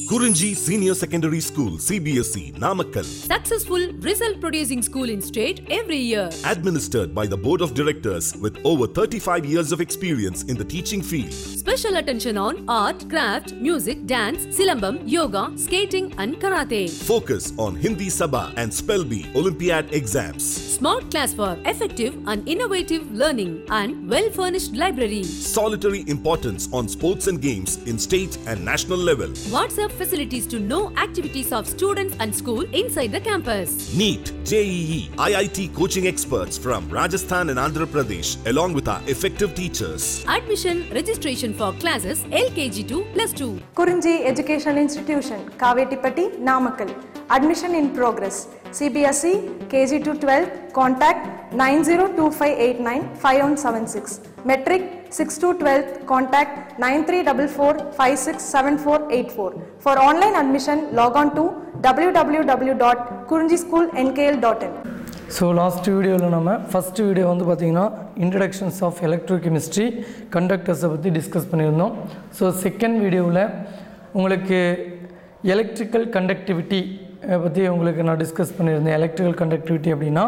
Kurunji Senior Secondary School, CBSE, Namakkal. Successful result producing school in state every year. Administered by the Board of Directors with over 35 years of experience in the teaching field. Special attention on art, craft, music, dance, silambam, yoga, skating and karate. Focus on Hindi Sabha and Spell Bee Olympiad exams. Smart class for effective and innovative learning and well furnished library. Solitary importance on sports and games in state and national level. WhatsApp facilities to know activities of students and school inside the campus. NEET, JEE, IIT coaching experts from Rajasthan and Andhra Pradesh, along with our effective teachers. Admission registration for classes LKG to plus 2. Kurinji educational institution Kavettipatti Namakkal admission in progress CBSE KG to twelve contact nine zero two five eight nine five one seven six matric six to twelve contact nine three double four five six seven four eight four for online admission log on to W W W dot Kurinji school NKL dot in so last வீடியோவில் நம்ம first video வந்து பார்த்திங்கன்னா introductions of electrochemistry கண்டக்டர்ஸை பற்றி discuss பண்ணியிருந்தோம் so second வீடியோவில் உங்களுக்கு electrical conductivity பற்றி உங்களுக்கு நான் டிஸ்கஸ் பண்ணியிருந்தேன் எலக்ட்ரிக்கல் கண்டக்டிவிட்டி அப்படின்னா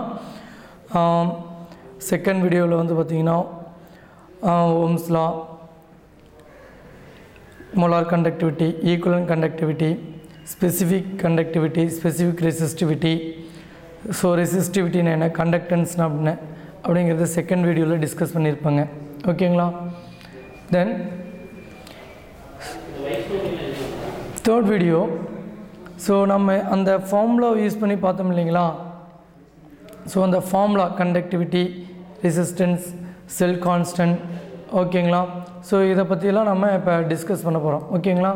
செகண்ட் வீடியோவில் வந்து பார்த்திங்கன்னா ஓம்ஸ்லா molar conductivity, equivalent conductivity, specific conductivity, specific resistivity. So ரெசிஸ்டிவிட்டின்னு என்ன கண்டக்டன்ஸ்னா அப்படின்னு அப்படிங்கிறத செகண்ட் வீடியோவில் டிஸ்கஸ் பண்ணியிருப்பாங்க ஓகேங்களா தென் தேர்ட் வீடியோ ஸோ நம்ம அந்த ஃபார்முலா யூஸ் பண்ணி பார்த்தோம் இல்லைங்களா ஸோ அந்த formula conductivity resistance cell constant ஓகேங்களா ஸோ இதை பற்றியெல்லாம் நம்ம இப்போ டிஸ்கஸ் பண்ண போகிறோம் ஓகேங்களா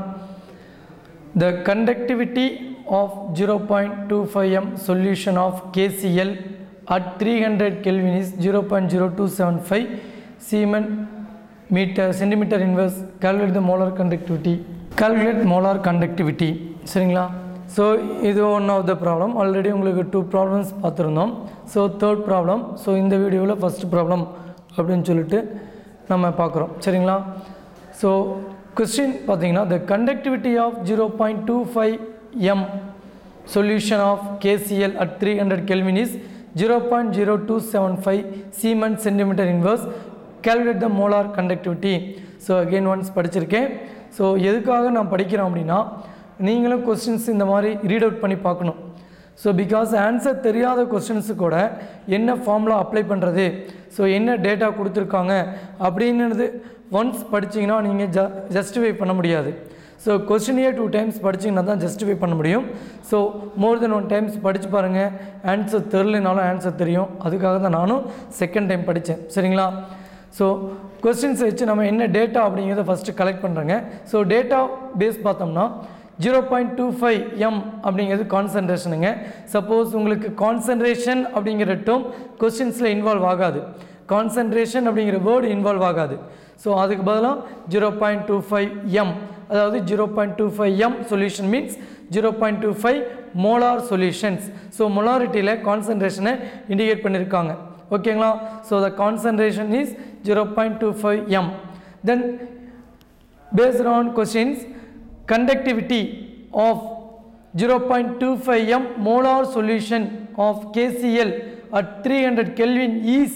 the conductivity of zero point two five M solution of KCl at three hundred kelvin is zero point zero two seven five siemens metre centimetre inverse calculate the molar conductivity calculate molar conductivity சரிங்களா so இது one of the problem already உங்களுக்கு two problems பார்த்துருந்தோம் so third problem so இந்த வீடியோவில் first problem அப்படின்னு சொல்லிட்டு நம்ம பார்க்குறோம் சரிங்களா ஸோ கொஸ்டின் பார்த்தீங்கன்னா the conductivity of zero point two five M solution of KCl at three hundred kelvin is zero point zero two seven five siemens centimetre inverse calculate the molar conductivity so again once படிச்சிருக்கேன் so எதுக்காக நான் படிக்கிறேன் அப்படின்னா நீங்களும் questions இந்த மாதிரி read out பண்ணி பார்க்கணும் ஸோ பிகாஸ் ஆன்சர் தெரியாத கொஸ்டின்ஸு கூட என்ன ஃபார்முலா அப்ளை பண்ணுறது ஸோ என்ன டேட்டா கொடுத்துருக்காங்க அப்படின்னுது ஒன்ஸ் படிச்சிங்கன்னா நீங்கள் ஜ ஜஸ்டிஃபை பண்ண முடியாது ஸோ கொஸ்டினையே டூ டைம்ஸ் படிச்சிங்கன்னா தான் ஜஸ்டிஃபை பண்ண முடியும் so more then one times படித்து பாருங்கள் ஆன்சர் தெரிலனாலும் ஆன்சர் தெரியும் அதுக்காக தான் நானும் செகண்ட் டைம் படித்தேன் சரிங்களா ஸோ கொஸ்டின்ஸை வச்சு நம்ம என்ன டேட்டா அப்படிங்கிறத ஃபஸ்ட்டு கலெக்ட் பண்ணுறேங்க ஸோ டேட்டா பேஸ் பார்த்தோம்னா zero point two five M அப்படிங்கிறது கான்சன்ட்ரேஷனுங்க சப்போஸ் உங்களுக்கு கான்சன்ட்ரேஷன் அப்படிங்கிற டேர்ம் கொஸ்டின்ஸில் இன்வால்வ் ஆகாது கான்சன்ட்ரேஷன் அப்படிங்கிற வேர்டு இன்வால்வ் ஆகாது ஸோ அதுக்கு பதிலாக zero point two five M அதாவது zero point two five M solution means zero point two five molar solutions so மொலாரிட்டியில் கான்சன்ட்ரேஷனை இண்டிகேட் பண்ணியிருக்காங்க ஓகேங்களா so the concentration is zero point two five M then based on questions conductivity of 0.25 m molar solution of KCl at 300 Kelvin is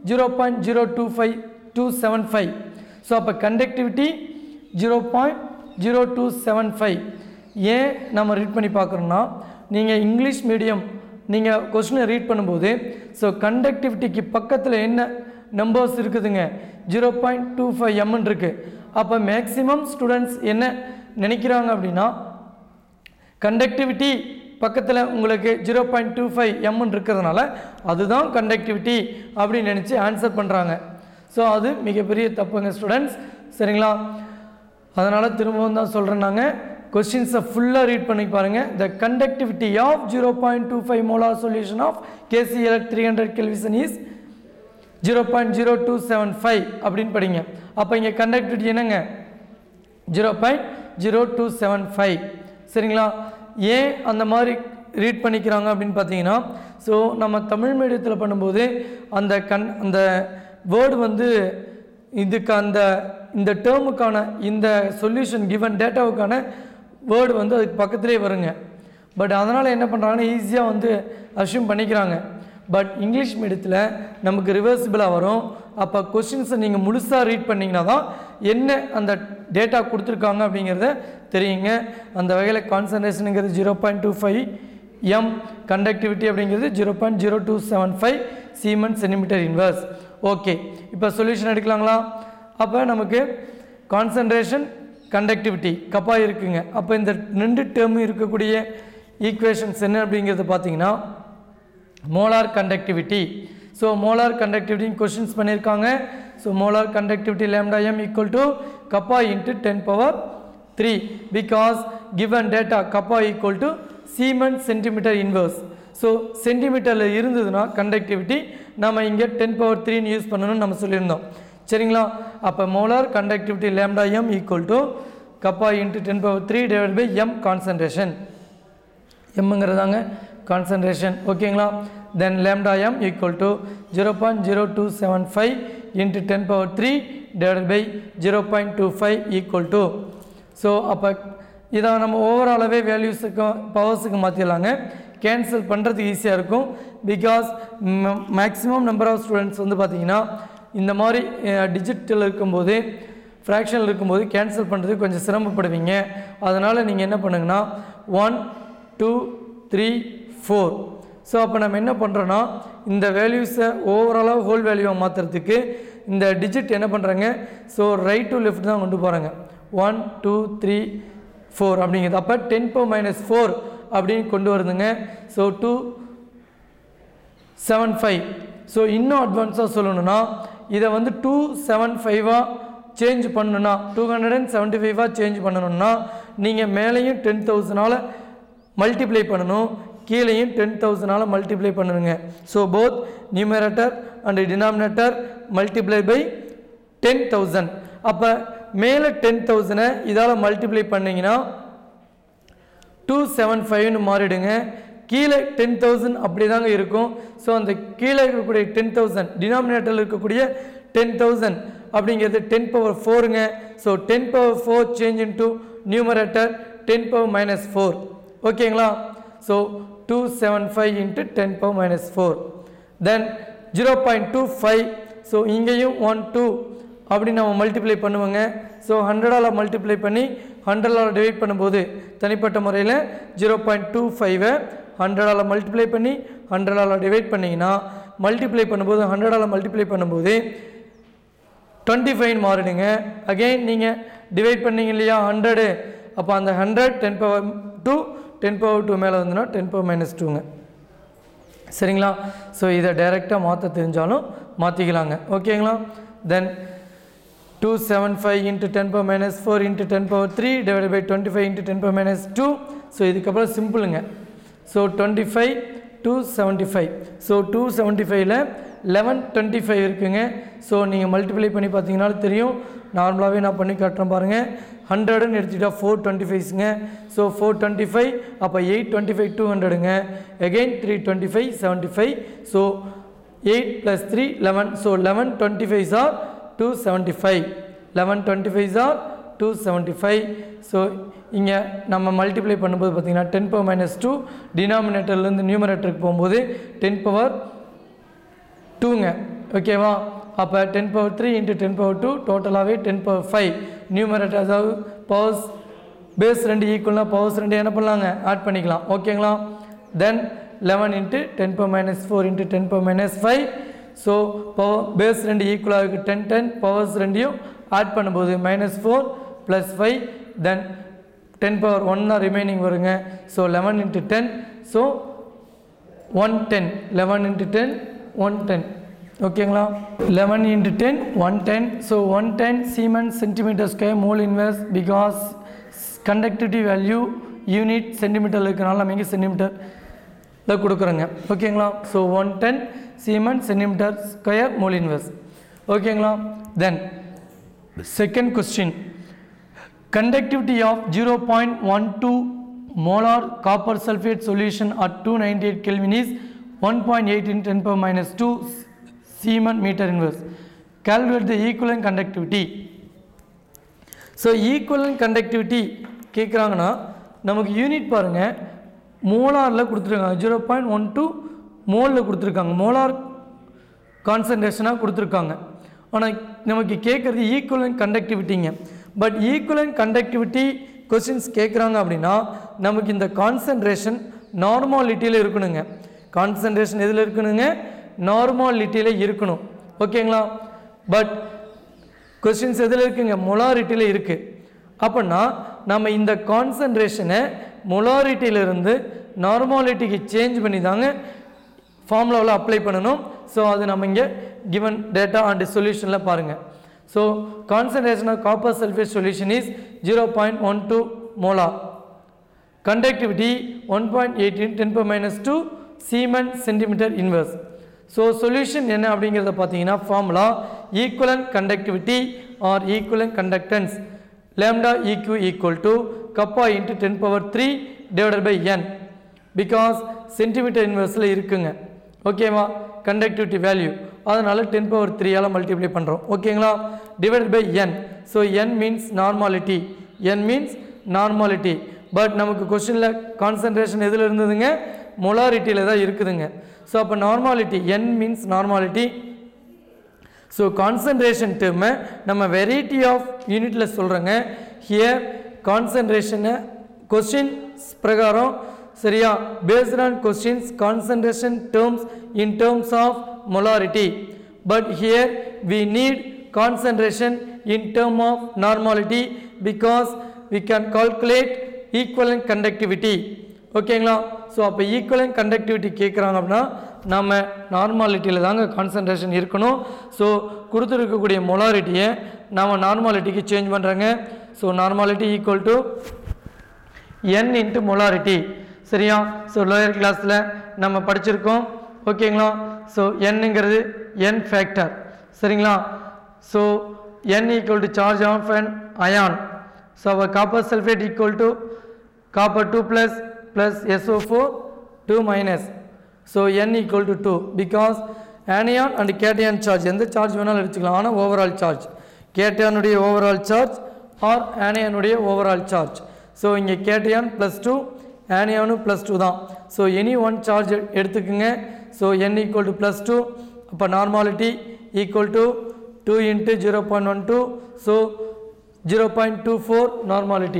0.025275 so அப்போ conductivity zero point zero two seven five ஏன் நம்ம read பண்ணி பார்க்குறோன்னா நீங்கள் English medium நீங்கள் கொஸ்டினை read பண்ணும்போது so கண்டக்டிவிட்டிக்கு பக்கத்தில் என்ன நம்பர்ஸ் இருக்குதுங்க ஜீரோ பாயிண்ட் டூ ஃபைவ் எம்னு இருக்குது அப்போ மேக்ஸிமம் ஸ்டூடெண்ட்ஸ் என்ன நினைக்கிறாங்க அப்படின்னா கண்டக்டிவிட்டி பக்கத்தில் உங்களுக்கு ஜீரோ பாயிண்ட் டூ ஃபைவ் எம்னு இருக்கிறதுனால அதுதான் கண்டக்டிவிட்டி அப்படின்னு நினச்சி ஆன்சர் பண்ணுறாங்க ஸோ அது மிகப்பெரிய தப்புங்க ஸ்டூடெண்ட்ஸ் சரிங்களா அதனால் திரும்பவும் தான் சொல்கிறேன் நாங்கள் கொஸ்டின்ஸை ஃபுல்லாக ரீட் பண்ணி பாருங்கள் the conductivity of zero point two five molar solution of KCl three hundred kelvin is zero point zero two seven five அப்படின்னு படிங்க அப்போ இங்கே கண்டக்டிவிட்டி என்னங்க zero point zero two seven five சரிங்களா ஏன் அந்த மாதிரி ரீட் பண்ணிக்கிறாங்க அப்படின்னு பார்த்தீங்கன்னா ஸோ நம்ம தமிழ் மீடியத்தில் பண்ணும்போது அந்த கண் அந்த வேர்டு வந்து இதுக்கு அந்த இந்த டேர்முக்கான இந்த சொல்யூஷன் கிவன் டேட்டாவுக்கான வேர்டு வந்து அதுக்கு பக்கத்துலேயே வருங்க பட் அதனால் என்ன பண்ணுறாங்கன்னா ஈஸியாக வந்து அஷ்யூம் பண்ணிக்கிறாங்க பட் இங்கிலீஷ் மீடியத்தில் நமக்கு ரிவர்சிபிளாக வரும் அப்போ கொஷின்ஸை நீங்கள் முழுசாக ரீட் பண்ணிங்கன்னா தான் என்ன அந்த டேட்டா கொடுத்துருக்காங்க அப்படிங்கிறத தெரியுங்க அந்த வகையில் கான்சன்ட்ரேஷனுங்கிறது zero point two five M conductivity அப்படிங்கிறது zero point zero two seven five siemens centimetre inverse okay இப்போ சொல்யூஷன் எடுக்கலாங்களா அப்போ நமக்கு கான்சன்ட்ரேஷன் கண்டக்டிவிட்டி கப்பா இருக்குங்க அப்போ இந்த ரெண்டு டேர்மும் இருக்கக்கூடிய ஈக்குவேஷன்ஸ் என்ன அப்படிங்கிறது பார்த்தீங்கன்னா மோலார் கண்டக்டிவிட்டி ஸோ மோலார் கண்டக்டிவிட்டின்னு கொஷின்ஸ் பண்ணியிருக்காங்க so molar conductivity lambda M equal to kappa into ten power three because given data kappa equal to siemens centimetre inverse so சென்டிமீட்டரில் இருந்ததுன்னா கண்டக்டிவிட்டி நம்ம இங்கே டென் பவர் த்ரீன்னு யூஸ் பண்ணணும்னு நம்ம சொல்லியிருந்தோம் சரிங்களா அப்போ molar conductivity lambda M equal to kappa into ten power three divide by M concentration எம்ங்கிறதாங்க கான்சன்ட்ரேஷன் ஓகேங்களா then lambda M equal to zero point zero two seven five into ten power three divide by zero point two five equal to so அப்போ இதை நம்ம ஓவராலாகவே வேல்யூஸுக்கு பவர்ஸுக்கு மாற்றிடலாங்க cancel பண்ணுறதுக்கு ஈஸியாக இருக்கும் because maximum number of students வந்து பார்த்திங்கன்னா இந்த மாதிரி டிஜிட்டல் இருக்கும்போது ஃப்ராக்ஷனில் இருக்கும்போது கேன்சல் பண்ணுறதுக்கு கொஞ்சம் சிரமப்படுவீங்க அதனால் நீங்கள் என்ன பண்ணுங்கன்னா one two three four so அப்போ நம்ம என்ன பண்ணுறோன்னா இந்த வேல்யூஸை ஓவராலாக ஹோல் வேல்யூவை மாற்றுறதுக்கு இந்த டிஜிட் என்ன பண்ணுறாங்க ஸோ ரைட் டு லெஃப்ட் தான் கொண்டு போகிறாங்க ஒன் டூ த்ரீ ஃபோர் அப்படிங்கிறது அப்போ டென் போ மைனஸ் ஃபோர் அப்படின்னு கொண்டு வருதுங்க so two seven five so இன்னும் அட்வான்ஸாக சொல்லணும்னா இதை வந்து டூ செவன் ஃபைவாக சேஞ்ச் பண்ணணும்னா டூ ஹண்ட்ரட் அண்ட் செவன்ட்டி ஃபைவாக சேஞ்ச் பண்ணணும்னா நீங்கள் மேலேயும் டென் தௌசண்டால் மல்டிப்ளை பண்ணணும் கீழேயும் டென் தௌசண்டால் மல்டிப்ளை பண்ணணுங்க so both numerator and denominator multiply by ten thousand அப்போ மேலே டென் தௌசண்டை இதால் மல்டிப்ளை பண்ணிங்கன்னா டூ செவன் ஃபைவ்னு மாறிடுங்க கீழே டென் தௌசண்ட் அப்படி தாங்க இருக்கும் ஸோ அந்த கீழே இருக்கக்கூடிய டென் தௌசண்ட் டினாமினேட்டரில் இருக்கக்கூடிய டென் தௌசண்ட் அப்படிங்கிறது டென் பவர் ஃபோருங்க so ten power four change into numerator ten power minus four ஓகேங்களா so two seven five into ten power minus four then zero point two five so இங்கேயும் one two அப்படி நம்ம multiply பண்ணுவோங்க so ஹண்ட்ரடால் multiply பண்ணி ஹண்ட்ரடால் divide பண்ணும்போது தனிப்பட்ட முறையில் zero point two ஃபைவை ஹண்ட்ரடால் மல்டிப்ளை பண்ணி ஹண்ட்ரடால் டிவைட் பண்ணிங்கன்னா மல்டிப்ளை பண்ணும்போது ஹண்ட்ரடால் மல்டிப்ளை பண்ணும்போது டுவெண்ட்டி ஃபைவ் மாறிடுங்க அகெயின் நீங்கள் டிவைட் பண்ணீங்க இல்லையா ஹண்ட்ரடு அப்போ அந்த hundred ten power two ten power two மேலே வந்துன்னா டென் பவர் மைனஸ் டூங்க சரிங்களா ஸோ இதை டைரெக்டாக மாற்ற தெரிஞ்சாலும் மாற்றிக்கலாங்க ஓகேங்களா then two seven five into ten power minus four into ten power three divide by twenty five into ten power minus two so இதுக்கப்புறம் சிம்பிளுங்க so twenty five two seventy five so two seventy ஃபைவ்ல eleven twenty five இருக்குங்க so நீங்கள் multiply பண்ணி பார்த்தீங்கனாலும் தெரியும் நார்மலாகவே நான் பண்ணி காட்டுறேன் பாருங்கள் ஹண்ட்ரடுன்னு எடுத்துக்கிட்டா ஃபோர் டுவெண்ட்டி ஃபைவ்ஸுங்க ஸோ ஃபோர் டுவெண்ட்டி ஃபைவ் அப்போ எயிட் டுவெண்ட்டி ஃபைவ் டூ ஹண்ட்ரடுங்க again three twenty five seventy five so eight plus three eleven so eleven twenty five or two seventy five eleven twenty five or two seventy five so இங்கே நம்ம multiply பண்ணும்போது பார்த்தீங்கன்னா ten power minus two டினாமினேட்டர்லேருந்து நியூமரேட்டருக்கு போகும்போது ten power டூங்க ஓகேவா அப்போ ten power three into ten power two டோட்டலாகவே டென் பவர் ஃபைவ் நியூமரேட்டர் அதாவது பவர்ஸ் பேஸ் ரெண்டு ஈக்குவல்னால் பவர்ஸ் ரெண்டு என்ன பண்ணலாங்க ஆட் பண்ணிக்கலாம் ஓகேங்களா தென் eleven into ten power minus four into ten power minus five so power base ரெண்டு ஈக்குவலாக இருக்குது டென் டென் பவர்ஸ் ரெண்டையும் ஆட் பண்ணும்போது minus four plus five than ten power one தான் ரிமைனிங் வருங்க so eleven into ten so one ten eleven into ten one ten ஓகேங்களா eleven into ten one ten so one ten siemens centimetre square mole inverse because conductivity value unit சென்டிமீட்டரில் இருக்கிறனால நம்ம இங்கே சென்டிமீட்டரில் கொடுக்குறோங்க ஓகேங்களா so one ten siemens centimetre square mole inverse ஓகேங்களா then second question conductivity of 0.12 molar copper sulfate solution at 298 Kelvin is 1.8 in 10 power minus 2 Siemens meter inverse. Calculate the equivalent conductivity. So equivalent conductivity கேட்குறாங்கன்னா நமக்கு unit பாருங்கள் மோலாரில் கொடுத்துருக்காங்க zero point one two மோலில் கொடுத்துருக்காங்க molar கான்சன்ட்ரேஷனாக கொடுத்துருக்காங்க ஆனால் நமக்கு கேட்குறது ஈக்குவலன் கண்டக்டிவிட்டிங்க பட் ஈக்குவலன் கண்டக்டிவிட்டி கொஸ்டின்ஸ் கேட்குறாங்க அப்படின்னா நமக்கு இந்த கான்சன்ட்ரேஷன் நார்மாலிட்டியில் இருக்கணுங்க கான்சன்ட்ரேஷன் எதில் இருக்கணுங்க நார்மாலிட்டியில் இருக்கணும் ஓகேங்களா பட் கொஸ்டின்ஸ் எதில் இருக்குங்க மொலாரிட்டியில் இருக்குது அப்படின்னா நம்ம இந்த கான்சன்ட்ரேஷனை மொலாரிட்டியிலிருந்து நார்மாலிட்டிக்கு சேஞ்ச் பண்ணி தாங்க ஃபார்முலாவில் அப்ளை பண்ணணும் ஸோ அது நம்ம இங்கே கிவன் டேட்டா அண்ட் சொல்யூஷனில் பாருங்கள் so concentration of copper sulphate solution is zero point one two molar conductivity 1.18 10 per minus 2 Siemens centimeter inverse so solution என்ன அப்படிங்கிறத பார்த்தீங்கன்னா formula equivalent conductivity or equivalent conductance lambda EQ equal to kappa into ten power three divided by N because centimetre இன்வெர்ஸில் இருக்குங்க ஓகேவா conductivity value அதனால் ten power த்ரீயால் multiply பண்ணுறோம் ஓகேங்களா divided by N so N means normality N means normality but நமக்கு கொஷினில் concentration எதில் இருந்ததுங்க மொலாரிட்டியில் தான் இருக்குதுங்க ஸோ அப்போ normality N means normality so concentration டேர்மை நம்ம வெரைட்டி ஆஃப் யூனிட்டில் சொல்கிறோங்க ஹியர் கான்சன்ட்ரேஷனை கொஸ்டின்ஸ் பிரகாரம் சரியா based on questions concentration terms in terms of molarity but here we need concentration in term of normality because we can calculate equivalent conductivity ஓகேங்களா so அப்போ equivalent conductivity கேட்குறாங்க அப்படின்னா நம்ம நார்மாலிட்டியில் தாங்க concentration இருக்கணும் ஸோ கொடுத்துருக்கக்கூடிய மொலாரிட்டியை நம்ம நார்மாலிட்டிக்கு சேஞ்ச் பண்ணுறோங்க so normality equal to n into molarity சரியா ஸோ லோயர் கிளாஸில் நம்ம படிச்சிருக்கோம் ஓகேங்களா ஸோ என்னங்கிறது n ஃபேக்டர் சரிங்களா so n equal to charge of and ion so our copper sulphate equal to copper two plus plus SO four two minus so n equal to two because anion and cation charge எந்த charge வேணாலும் எடுத்துக்கலாம் ஆனால் overall charge கேட்டியானுடைய overall charge or ஆனியானுடைய overall charge so இங்கே cation plus two ஆனியானும் plus two தான் so any one charge எடுத்துக்குங்க so N equal to plus two அப்போ normality equal to two into zero point one two so zero point two four normality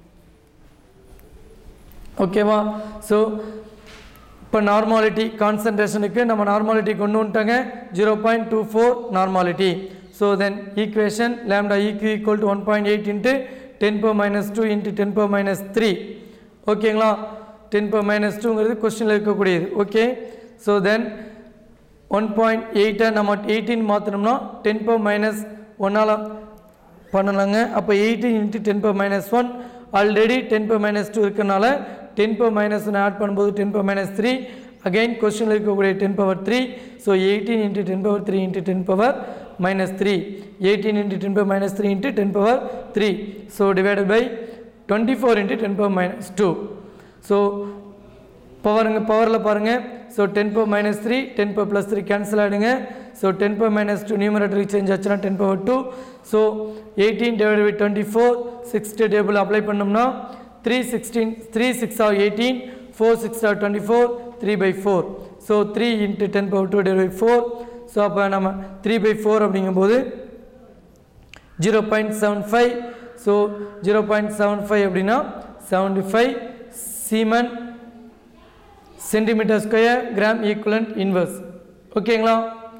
ஓகேவா so இப்போ normality கான்சன்ட்ரேஷனுக்கு நம்ம normality கொண்டு வந்துட்டாங்க zero point two four normality so then equation lambda EQ equal to one point eight into ten power minus two into ten power minus three ஓகேங்களா ten power minus டூங்கிறது கொஸ்டினில் இருக்கக்கூடியது okay so then one point எயிட்டை நம்ம எயிட்டின் மாற்றினோம்னா ten power minus ஒன்னால் பண்ணலாங்க அப்போ eighteen into ten power minus one already ten power minus two இருக்கனால ten power minus one add பண்ணும்போது ten power minus three again கொஸ்டினில் இருக்கக்கூடிய ten power three so eighteen into ten power three into ten power minus three eighteen into ten power minus three into ten power three so divided by twenty four into ten power minus two so பவருங்க பவரில் பாருங்கள் so ten power minus three ten power plus three cancel ஆகிடுங்க so ten power minus two நியூமரேட்டருக்கு change ஆச்சுன்னா ten power two so eighteen divide by twenty four sixty table apply பண்ணோம்னா three sixteen three six or eighteen four six or twenty four three by four so three into ten power two divide by four so அப்போ நம்ம three by four அப்படிங்கும்போது zero point seven five so zero point seven five அப்படின்னா seventy five siemens centimetre square gram equivalent inverse ஓகேங்களா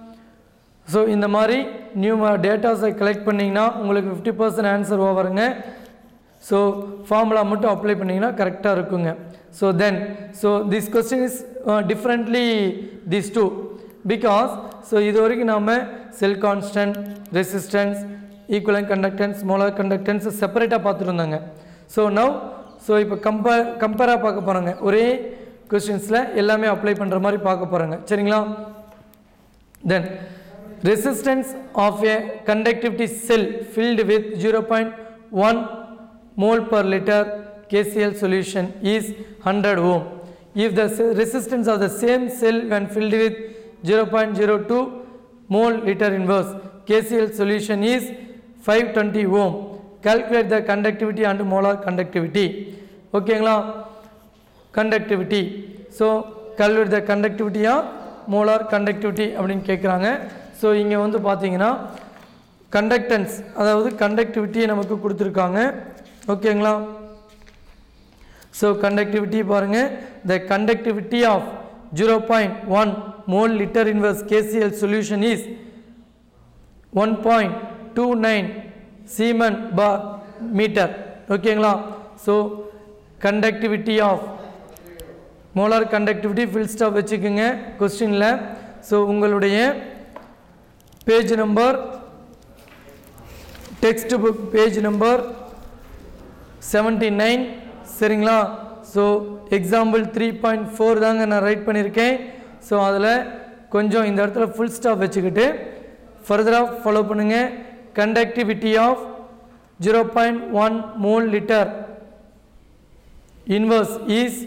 so இந்த மாதிரி new டேட்டாஸை collect பண்ணிங்கன்னா உங்களுக்கு ஃபிஃப்டி பர்சன்ட் ஆன்சர் ஓவருங்க ஸோ ஃபார்முலா மட்டும் அப்ளை பண்ணிங்கன்னா கரெக்டாக இருக்குங்க so then so this question is differently this too because so இது வரைக்கும் நாம் cell constant resistance equivalent conductance molar conductance செப்பரேட்டாக பார்த்துட்டு இருந்தாங்க ஸோ நவ் ஸோ இப்போ கம்பேர் கம்பேராக பார்க்க போகிறாங்க ஒரே கொஸ்டின்ஸில் எல்லாமே அப்ளை பண்ணுற மாதிரி பார்க்க போகிறாங்க சரிங்களா then resistance of a conductivity cell filled with 0.1 mole per liter KCl solution is 100 ohm. If the se- resistance of the same cell when filled with 0.02 mole liter inverse KCl solution is 520 ohm. Calculate the conductivity and molar conductivity. ஓகேங்களா conductivity so calculate the conductivity of molar conductivity அப்படின்னு கேட்குறாங்க so இங்கே வந்து பார்த்தீங்கன்னா conductance அதாவது கண்டக்டிவிட்டியை நமக்கு கொடுத்துருக்காங்க ஓகேங்களா ஸோ கண்டக்டிவிட்டி பாருங்கள் the conductivity of zero point one mole litre inverse KCl solution is one point two nine siemens per metre ஓகேங்களா so conductivity of molar conductivity full stop வச்சுக்கோங்க கொஸ்டினில் ஸோ உங்களுடைய page number textbook page number seventy nine சரிங்களா so example three point four தாங்க நான் right பண்ணியிருக்கேன் so அதில் கொஞ்சம் இந்த இடத்துல ஃபுல் ஸ்டாப் வச்சுக்கிட்டு ஃபர்தராக ஃபாலோ பண்ணுங்கள் conductivity of zero point one mole litre inverse is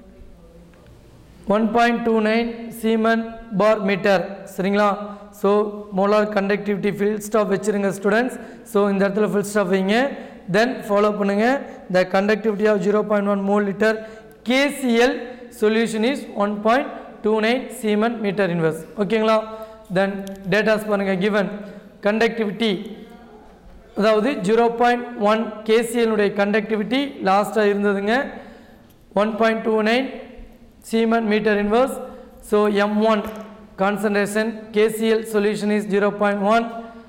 one point two nine siemens per metre சரிங்களா so molar conductivity full stop வச்சுருங்க ஸ்டூடெண்ட்ஸ் ஸோ இந்த இடத்துல ஃபுல் ஸ்டாப் வைங்க தென் ஃபாலோ பண்ணுங்கள் the conductivity of zero point one mole litre KCl solution is one point two nine siemens metre inverse ஓகேங்களா then datas பாருங்கள் given conductivity அதாவது zero point one கேசிஎல்னுடைய conductivity லாஸ்ட்டாக இருந்ததுங்க one point two nine Siemens meter inverse. So M1 concentration KCl solution is 0.1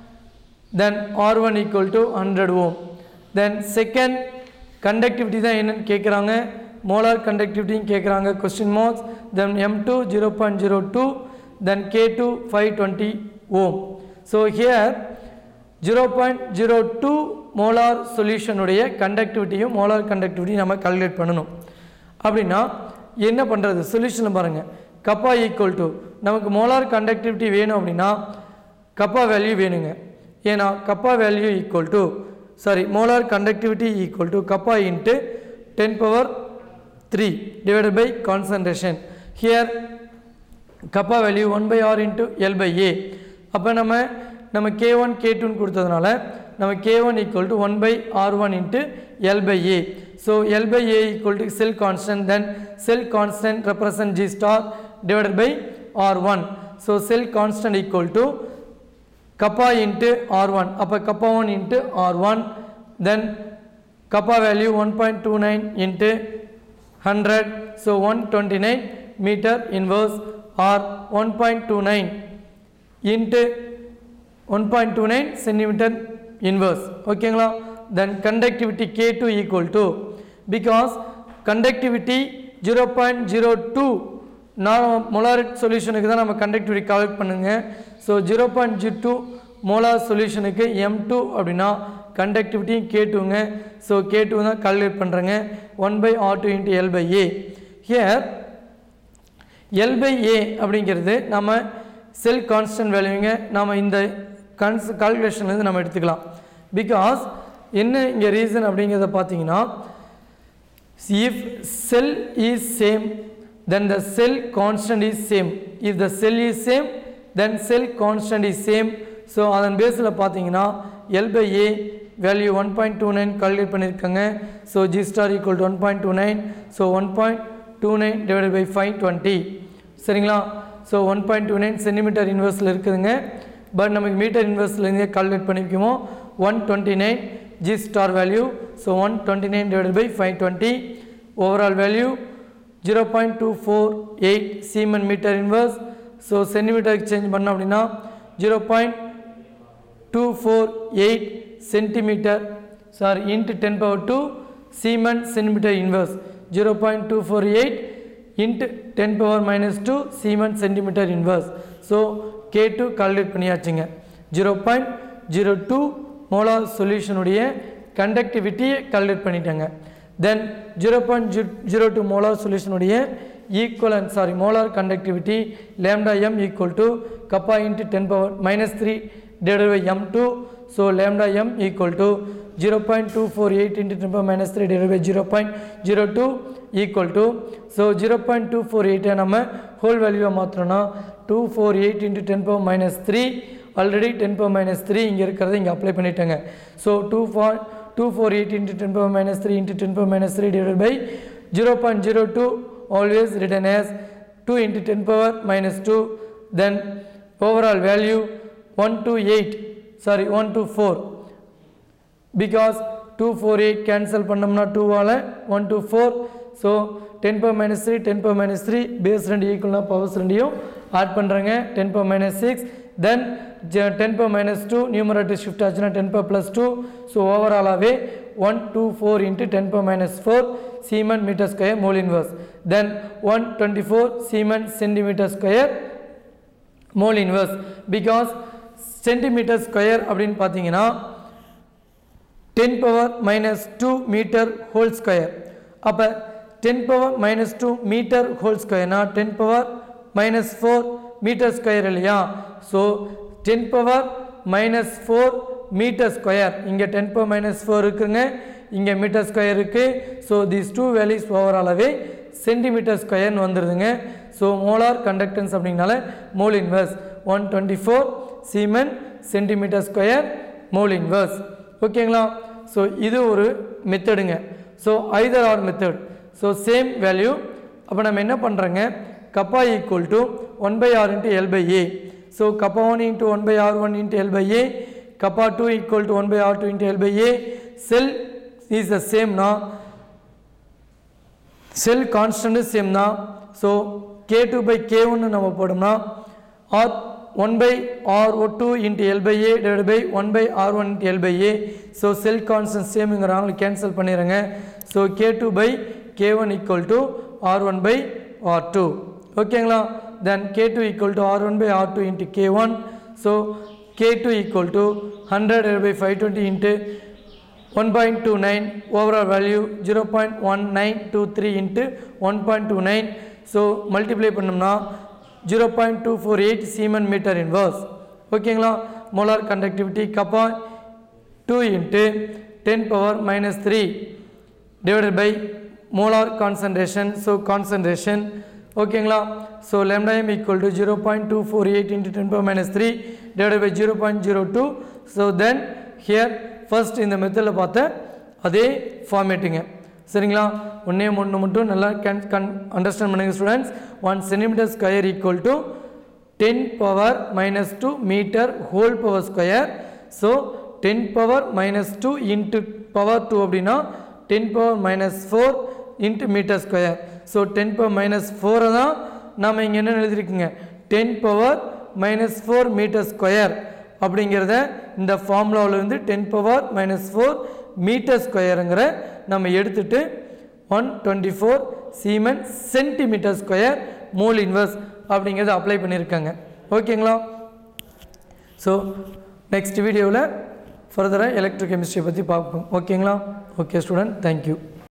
then R1 equal to 100 ohm. Then second conductivity தான் என்னன்னு கேட்குறாங்க molar கண்டக்டிவிட்டியும் கேட்குறாங்க question marks then M two zero point zero two then K two five twenty ohm so here zero point zero two molar சொல்யூஷனுடைய கண்டக்டிவிட்டியும் molar conductivity நம்ம calculate பண்ணணும் அப்படின்னா என்ன பண்ணுறது சொல்யூஷனில் பாருங்கள் கப்பா ஈக்குவல் டு நமக்கு மோலார் கண்டக்டிவிட்டி வேணும் அப்படின்னா கப்பா வேல்யூ வேணுங்க ஏன்னா kappa value equal to sorry molar conductivity equal to kappa into ten power three divided by concentration here kappa value one by R into L by A அப்போ நம்ம நம்ம K one K டூன்னு கொடுத்ததுனால நம்ம K one equal to one by R one into L by A so L by A equal to cell constant then cell constant represent G star divided by R one so cell constant equal to kappa into R one அப்போ kappa one into R one then kappa value one point two nine into hundred so one twenty nine metre inverse or one point two nine into one point two nine centimetre inverse ஓகேங்களா then conductivity K two equal to because conductivity zero point zero two நான் molarity சொல்யூஷனுக்கு தான் நம்ம conductivity calculate பண்ணுங்க so zero point G two molar சொல்யூஷனுக்கு M two அப்படின்னா கண்டக்டிவிட்டியும் K டூங்க ஸோ கே டூ தான் கால்குலேட் பண்ணுறேங்க one by R two into L by A here L by ஏ அப்படிங்கிறது நம்ம செல் கான்ஸ்டன்ட் வேல்யூங்க நாம் இந்த கன்ஸ் கால்குலேஷன்லேருந்து நம்ம எடுத்துக்கலாம் பிகாஸ் என்ன இங்கே ரீசன் அப்படிங்கிறத பார்த்தீங்கன்னா if cell is same then the cell constant is same if the cell is same then cell constant is same so அதன் பேஸில் பார்த்தீங்கன்னா L by A value one point two nine calculate பண்ணியிருக்காங்க so G star equal to one point two nine so one point two nine divided by five twenty சரிங்களா so one point two nine centimetre இன்வெர்ஸில் இருக்குதுங்க but நமக்கு metre இன்வெர்ஸ்லேருந்தே calculate பண்ணிக்குமோ one twenty nine G star value so one twenty nine divided by five twenty overall value 0.248 Siemens meter inverse so சென்டிமீட்டருக்கு change பண்ணோம் அப்படின்னா zero point two four eight centimetre sorry into ten power two siemens centimetre inverse zero point two four eight into ten power minus two siemens centimetre inverse so K two calculate பண்ணியாச்சுங்க zero point zero two molar சொல்யூஷனுடைய கண்டக்டிவிட்டியை calculate பண்ணிட்டாங்க then zero point zero two molar சொல்யூஷனுடைய equivalent sorry molar conductivity lambda M equal to kappa into ten power minus three divided by m2 so lambda m equal to 0.248 into 10 power minus 3 divided by 0.02 equal to so 0.248 நம்ம whole value மாத்திரம்னா 248 into 10 power minus 3 already 10 power minus 3 இங்கே இருக்கிறத இங்கே apply பண்ணிட்டேங்க so two two four eight into ten power minus three into ten power minus three divide by zero point zero two always written as 2 into 10 power minus 2 then overall value 1 to 8 sorry 1 to 4 because 2 4 8 cancel பண்ணோம்னா 2 ஆல 1 to 4 so 10 power minus 3 10 power minus 3 base ரெண்டு ஈக்குவல்னா powers ரெண்டையும் add பண்ணுறேங்க 10 power minus 6 then ஜ- 10 power minus 2 numerator shift ஆச்சுன்னா 10 power plus 2 so ஓவராலாகவே 1 2 4 into 10 power minus 4 Siemens meter square mole inverse then 124 Siemens centimeter square mole inverse because centimeter square அப்படின்னு பார்த்தீங்கன்னா 10 power minus 2 meter whole square அப்போ 10 power minus 2 meter whole square னா 10 power minus 4 meter square இல்லையா so 10 power minus 4 meter square இங்கே 10 power minus 4 இருக்குங்க இங்கே metre square இருக்குது so these two values ஓவராலாகவே சென்டிமீட்டர் ஸ்கொயர்னு வந்துடுதுங்க ஸோ மோலார் கண்டக்டன்ஸ் அப்படிங்கனால mole inverse one twenty four siemens centimetre square mole inverse ஓகேங்களா ஸோ இது ஒரு மெத்தடுங்க so either or method so same value அப்போ நம்ம என்ன பண்ணுறோங்க kappa equal to one by R into L by A so kappa one into one by R one into L by A kappa two equal to one by R two into L by A cell is the சேம்னா cell constant same தான் so K two by K ஒன்று நம்ம போட்டோம்னா R one by R ஒ two into L by A divide by one by R one into L by A so cell constant சேம்ங்கிறாங்க cancel பண்ணிடுங்க so K two by K one equal to R one by R two ஓகேங்களா then K two equal to R one by R two into K one so K two equal to hundred by five twenty into 1.29 overall value 0.1923 into 1.29 so multiply பண்ணோம்னா 0.248 Siemens meter inverse ஓகேங்களா molar conductivity kappa 2 into 10 power minus 3 divided by molar concentration so concentration ஓகேங்களா so lambda m equal to 0.248 into 10 power minus 3 divided by 0.02 so then here first இந்த மெத்தடில் பார்த்த அதே ஃபார்மேட்டுங்க சரிங்களா ஒன்றே ஒன்று மட்டும் நல்லா கேன் கன் அண்டர்ஸ்டாண்ட் பண்ணுங்க students one centimetre square equal to ten power minus two metre whole power square so ten power minus two into power two அப்படின்னா ten power minus four into metre square so ten power minus ஃபோரை தான் நாம் இங்கே என்ன எழுதிருக்குங்க ten power minus four metre square அப்படிங்கிறத இந்த ஃபார்முலாவிலேருந்து ten power minus four metre ஸ்கொயருங்கிற நம்ம எடுத்துட்டு one twenty four siemens centimetre square mole inverse அப்படிங்கிறத அப்ளை பண்ணியிருக்காங்க ஓகேங்களா ஸோ நெக்ஸ்ட் வீடியோவில் ஃபர்தராக எலக்ட்ரிக் கெமிஸ்ட்ரி பற்றி பார்ப்போம் ஓகேங்களா ஓகே ஸ்டூடெண்ட் தேங்க்யூ